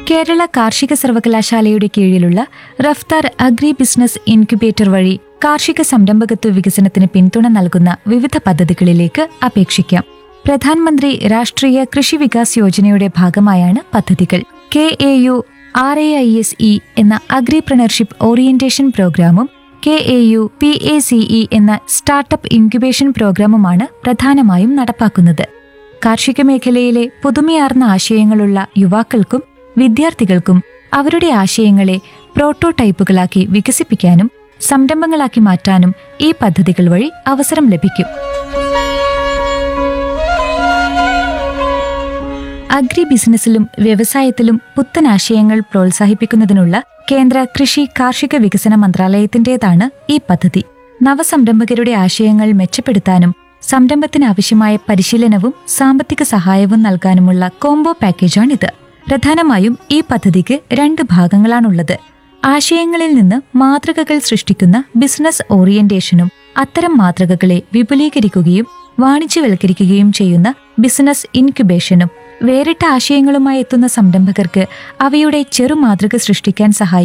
കേരള കാർഷിക സർവകലാശാലയുടെ കീഴിലുള്ള റഫ്താർ അഗ്രി ബിസിനസ് ഇൻക്യുബേറ്റർ വഴി കാർഷിക സംരംഭകത്വ വികസനത്തിന് പിന്തുണ നൽകുന്ന വിവിധ പദ്ധതികളിലേക്ക് അപേക്ഷിക്കാം പ്രധാനമന്ത്രി രാഷ്ട്രീയ കൃഷി വികാസ് യോജനയുടെ ഭാഗമായാണ് പദ്ധതികൾ K A U R A I S E എന്ന അഗ്രിപ്രണർഷിപ്പ് ഓറിയന്റേഷൻ പ്രോഗ്രാമും K A U P A C E എന്ന സ്റ്റാർട്ടപ്പ് ഇൻക്യുബേഷൻ പ്രോഗ്രാമുമാണ് പ്രധാനമായും നടപ്പാക്കുന്നത് കാർഷിക മേഖലയിലെ പുതുമയാർന്ന ആശയങ്ങളുള്ള യുവാക്കൾക്കും വിദ്യാർത്ഥികൾക്കും അവരുടെ ആശയങ്ങളെ പ്രോട്ടോടൈപ്പുകളാക്കി വികസിപ്പിക്കാനും സംരംഭങ്ങളാക്കി മാറ്റാനും ഈ പദ്ധതികൾ വഴി അവസരം ലഭിക്കും അഗ്രി ബിസിനസ്സിലും വ്യവസായത്തിലും പുത്തൻ ആശയങ്ങൾ പ്രോത്സാഹിപ്പിക്കുന്നതിനുള്ള കേന്ദ്ര കൃഷി കാർഷിക വികസന മന്ത്രാലയത്തിന്റേതാണ് ഈ പദ്ധതി നവസംരംഭകരുടെ ആശയങ്ങൾ മെച്ചപ്പെടുത്താനും സംരംഭത്തിന് ആവശ്യമായ പരിശീലനവും സാമ്പത്തിക സഹായവും നൽകാനുമുള്ള കോംബോ പാക്കേജാണിത് പ്രധാനമായും ഈ പദ്ധതിക്ക് രണ്ട് ഭാഗങ്ങളാണുള്ളത് ആശയങ്ങളിൽ നിന്ന് മാതൃകകൾ സൃഷ്ടിക്കുന്ന ബിസിനസ് ഓറിയന്റേഷനും അത്തരം മാതൃകകളെ വിപുലീകരിക്കുകയും വാണിജ്യവൽക്കരിക്കുകയും ചെയ്യുന്ന ബിസിനസ് ഇൻക്യുബേഷനും വേറിട്ട ആശയങ്ങളുമായി എത്തുന്ന സംരംഭകർക്ക് അവയുടെ ചെറുമാതൃക സൃഷ്ടിക്കാൻ സഹായിക്കും